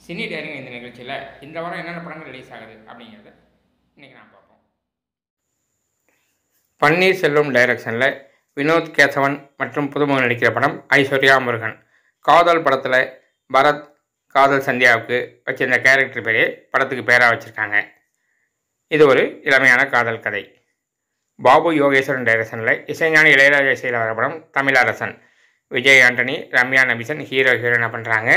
cine daring இந்த நிகழ்ச்சியில் இந்த வாரம் என்னென்ன படங்கள் ரிலீஸ் ஆகுது அப்படிங்கிறத இன்றைக்கி நான் பார்ப்போம் பன்னீர்செல்வம் டைரக்ஷனில் வினோத் கேசவன் மற்றும் புதுமுகம் நடிக்கிற படம் ஐஸ்வர்யா முருகன் காதல் படத்தில் பரத் காதல் சந்தியாவுக்கு வச்சிருந்த கேரக்டர் பேரே படத்துக்கு பேராக வச்சுருக்காங்க இது ஒரு இளமையான காதல் கதை பாபு யோகேஸ்வரன் டைரக்ஷனில் இசைஞானி இளையராஜா இசையில் வர படம் தமிழரசன் விஜய் ஆண்டனி ரம்யா நபிசன் ஹீரோ ஹீரோயினாக பண்ணுறாங்க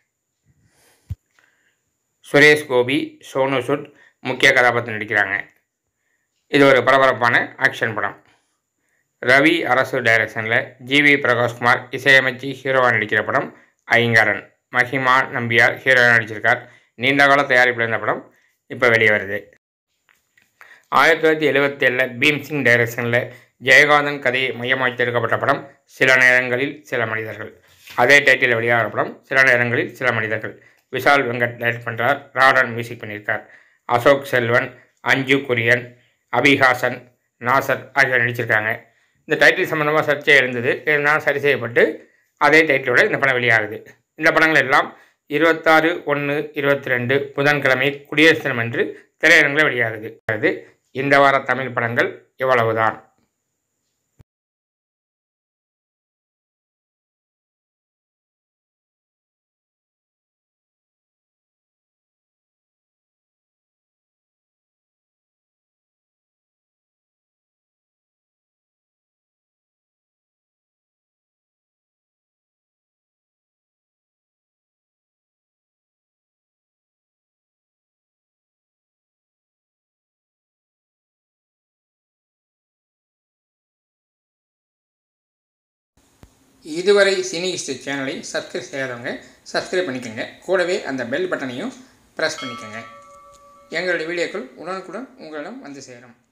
சுரேஷ் கோபி சோனு சுட் முக்கிய கதாபாத்திரம் நடிக்கிறாங்க இது ஒரு பரபரப்பான ஆக்ஷன் படம் ரவி அரசு டைரக்ஷனில் ஜிவி பிரகாஷ்குமார் இசையமைச்சு ஹீரோவாக நடிக்கிற படம் ஐங்காரன் மஹிமா நம்பியார் ஹீரோவாக நடிச்சிருக்கார் நீண்ட கால தயாரிப்பில் இருந்த படம் இப்போ வெளியே வருது ஆயிரத்தி தொள்ளாயிரத்தி எழுபத்தி ஏழில் பீம்சிங் டைரக்ஷனில் ஜெயகாந்தன் கதையை மையமாக எடுக்கப்பட்ட படம் சில நேரங்களில் சில மனிதர்கள் அதே டைட்டில் வெளியாகிற படம் சில நேரங்களில் சில மனிதர்கள் விஷால் வெங்கட் டைரக்ட் பண்ணுறார் ராடன் மியூசிக் பண்ணியிருக்கார் அசோக் செல்வன் அஞ்சு குரியன் அபிஹாசன் நாசர் ஆகியோர் நடிச்சிருக்காங்க இந்த டைட்டில் சம்மந்தமாக சர்ச்சை இருந்தது இருந்தாலும் சரி செய்யப்பட்டு அதே டைட்டிலோட இந்த படம் வெளியாகுது இந்த படங்கள் எல்லாம் இருபத்தாறு ஒன்று இருபத்தி ரெண்டு புதன்கிழமை குடியரசு தினமன்று திரையரங்கில் வெளியாகுது அது இந்த வார தமிழ் படங்கள் இவ்வளவுதான் இதுவரை சினி ஹிஸ்ட்ரி சேனலை சப்ஸ்கிரைப் செய்யாதவங்க சப்ஸ்கிரைப் பண்ணிக்கோங்க கூடவே அந்த பெல் பட்டனையும் ப்ரெஸ் பண்ணிக்கோங்க எங்களுடைய வீடியோக்கள் உடனுக்குடன் உங்களிடம் வந்து சேரும்